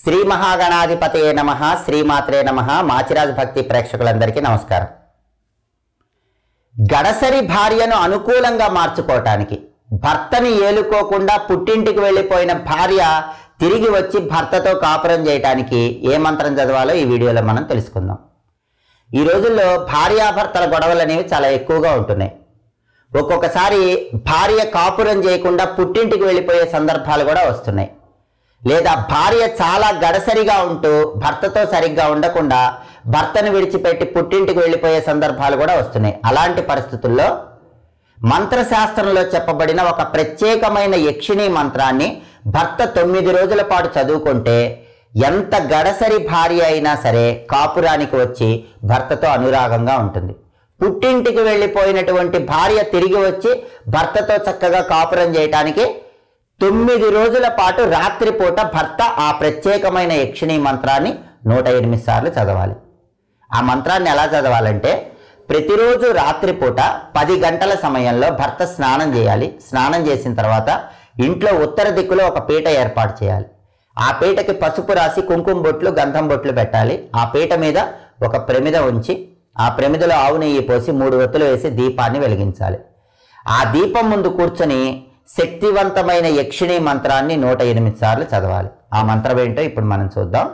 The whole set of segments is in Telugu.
శ్రీ మహాగణాధిపతయే నమ శ్రీమాత్రే నమ మాచిరాజ్ భక్తి ప్రేక్షకులందరికీ నమస్కారం గడసరి భార్యను అనుకూలంగా మార్చుకోవటానికి భర్తని ఏలుకోకుండా పుట్టింటికి వెళ్ళిపోయిన భార్య తిరిగి వచ్చి భర్తతో కాపురం చేయటానికి ఏ మంత్రం చదవాలో ఈ వీడియోలో మనం తెలుసుకుందాం ఈ రోజుల్లో భార్యాభర్తల గొడవలు అనేవి చాలా ఎక్కువగా ఉంటున్నాయి ఒక్కొక్కసారి భార్య కాపురం చేయకుండా పుట్టింటికి వెళ్ళిపోయే సందర్భాలు కూడా వస్తున్నాయి లేదా భార్య చాలా గడసరిగా ఉంటూ భర్తతో సరిగ్గా ఉండకుండా భర్తను విడిచిపెట్టి పుట్టింటికి వెళ్ళిపోయే సందర్భాలు కూడా వస్తున్నాయి అలాంటి పరిస్థితుల్లో మంత్రశాస్త్రంలో చెప్పబడిన ఒక ప్రత్యేకమైన యక్షిణీ మంత్రాన్ని భర్త తొమ్మిది రోజుల పాటు చదువుకుంటే ఎంత గడసరి భార్య అయినా సరే కాపురానికి వచ్చి భర్తతో అనురాగంగా ఉంటుంది పుట్టింటికి వెళ్ళిపోయినటువంటి భార్య తిరిగి వచ్చి భర్తతో చక్కగా కాపురం చేయటానికి తొమ్మిది రోజుల పాటు రాత్రిపూట భర్త ఆ ప్రత్యేకమైన యక్షిణీ మంత్రాన్ని నూట ఎనిమిది సార్లు చదవాలి ఆ మంత్రాన్ని ఎలా చదవాలంటే ప్రతిరోజు రాత్రిపూట పది గంటల సమయంలో భర్త స్నానం చేయాలి స్నానం చేసిన తర్వాత ఇంట్లో ఉత్తర దిక్కులో ఒక పీట ఏర్పాటు చేయాలి ఆ పీటకి పసుపు రాసి కుంకుమ బొట్లు గంధం బొట్లు పెట్టాలి ఆ పీట మీద ఒక ప్రమిద ఉంచి ఆ ప్రమిదలో ఆవు నెయ్యి పోసి మూడు ఒత్తులు వేసి దీపాన్ని వెలిగించాలి ఆ దీపం ముందు కూర్చొని శక్తివంతమైన యక్షిణీ మంత్రాన్ని నూట ఎనిమిది సార్లు చదవాలి ఆ మంత్రం ఏంటో ఇప్పుడు మనం చూద్దాం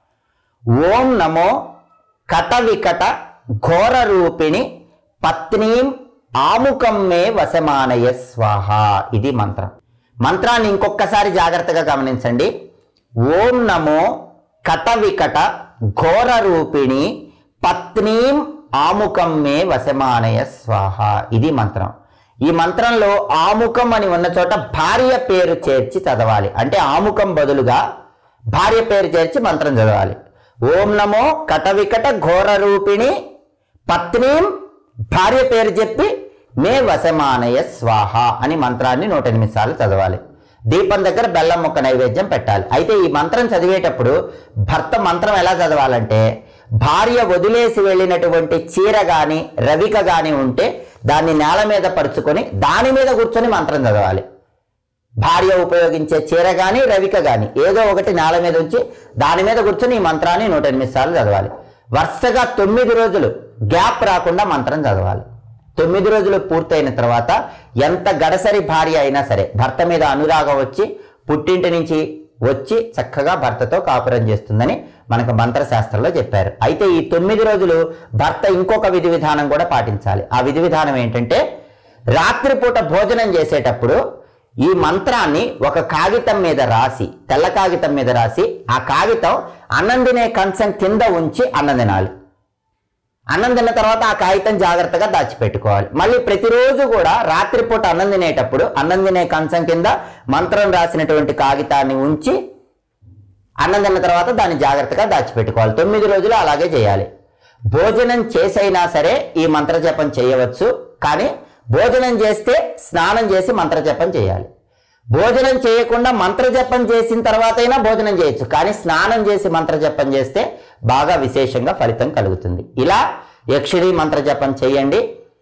ఓం నమో కట వికట ఘోర రూపిణి పత్నీం ఆముకం మే వశమానయ స్వాహ ఇది మంత్రం మంత్రాన్ని ఇంకొకసారి జాగ్రత్తగా గమనించండి ఓం నమో కట వికట ఘోర రూపిణి పత్నీం ఆముకం మే వశమానయ స్వాహ ఇది మంత్రం ఈ మంత్రంలో ఆముకం అని ఉన్న చోట భార్య పేరు చేర్చి చదవాలి అంటే ఆముకం బదులుగా భార్య పేరు చేర్చి మంత్రం చదవాలి ఓం నమో కటవికట ఘోర రూపిణి పత్నీం భార్య పేరు చెప్పి మే వశమానయ స్వాహ అని మంత్రాన్ని నూట ఎనిమిది సార్లు చదవాలి దీపం దగ్గర బెల్లం ముక్క నైవేద్యం పెట్టాలి అయితే ఈ మంత్రం చదివేటప్పుడు భర్త మంత్రం ఎలా చదవాలంటే భార్య వదిలేసి వెళ్ళినటువంటి చీర గాని రవిక గాని ఉంటే దాన్ని నేల మీద పరుచుకొని దాని మీద కూర్చొని మంత్రం చదవాలి భార్య ఉపయోగించే చీర గాని రవిక గాని ఏదో ఒకటి నేల మీద ఉంచి దాని మీద కూర్చొని ఈ మంత్రాన్ని నూట ఎనిమిది సార్లు చదవాలి వరుసగా తొమ్మిది రోజులు గ్యాప్ రాకుండా మంత్రం చదవాలి తొమ్మిది రోజులు పూర్తయిన తర్వాత ఎంత గడసరి భార్య అయినా సరే భర్త మీద అనురాగం వచ్చి పుట్టింటి నుంచి వచ్చి చక్కగా భర్తతో కాపురం చేస్తుందని మనకు మంత్రశాస్త్రంలో చెప్పారు అయితే ఈ తొమ్మిది రోజులు భర్త ఇంకొక విధి విధానం కూడా పాటించాలి ఆ విధి విధానం ఏంటంటే రాత్రిపూట భోజనం చేసేటప్పుడు ఈ మంత్రాన్ని ఒక కాగితం మీద రాసి తెల్ల కాగితం మీద రాసి ఆ కాగితం అన్నం తినే కంచం కింద ఉంచి అన్నం తినాలి అన్నం తిన్న తర్వాత ఆ కాగితం జాగ్రత్తగా దాచిపెట్టుకోవాలి మళ్ళీ ప్రతిరోజు కూడా రాత్రిపూట అన్నం తినేటప్పుడు అన్నం తినే కంచం కింద మంత్రం రాసినటువంటి కాగితాన్ని ఉంచి అన్నం తిన్న తర్వాత దాన్ని జాగ్రత్తగా దాచిపెట్టుకోవాలి తొమ్మిది రోజులు అలాగే చేయాలి భోజనం చేసైనా సరే ఈ మంత్రజపం చేయవచ్చు కానీ భోజనం చేస్తే స్నానం చేసి మంత్రజపం చేయాలి భోజనం చేయకుండా మంత్రజపం చేసిన తర్వాత అయినా భోజనం చేయొచ్చు కానీ స్నానం చేసి మంత్రజపం చేస్తే బాగా విశేషంగా ఫలితం కలుగుతుంది ఇలా యక్షిణి మంత్రజపం చేయండి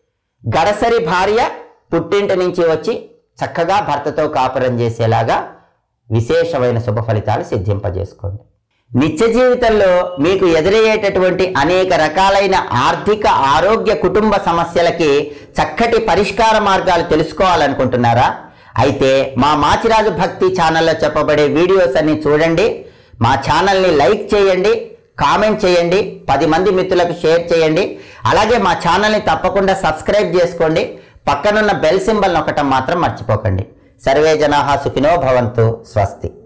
గడసరి భార్య పుట్టింటి నుంచి వచ్చి చక్కగా భర్తతో కాపురం చేసేలాగా విశేషమైన శుభ ఫలితాలు సిద్ధింపజేసుకోండి నిత్య జీవితంలో మీకు ఎదురయ్యేటటువంటి అనేక రకాలైన ఆర్థిక ఆరోగ్య కుటుంబ సమస్యలకి చక్కటి పరిష్కార మార్గాలు తెలుసుకోవాలనుకుంటున్నారా అయితే మా మాచిరాజు భక్తి ఛానల్లో చెప్పబడే వీడియోస్ అన్ని చూడండి మా ఛానల్ని లైక్ చేయండి కామెంట్ చేయండి పది మంది మిత్రులకు షేర్ చేయండి అలాగే మా ఛానల్ని తప్పకుండా సబ్స్క్రైబ్ చేసుకోండి పక్కనున్న బెల్ సింబల్ నొక్కటం మాత్రం మర్చిపోకండి సర్వే జనాహా సుఖినో భవంతు స్వస్తి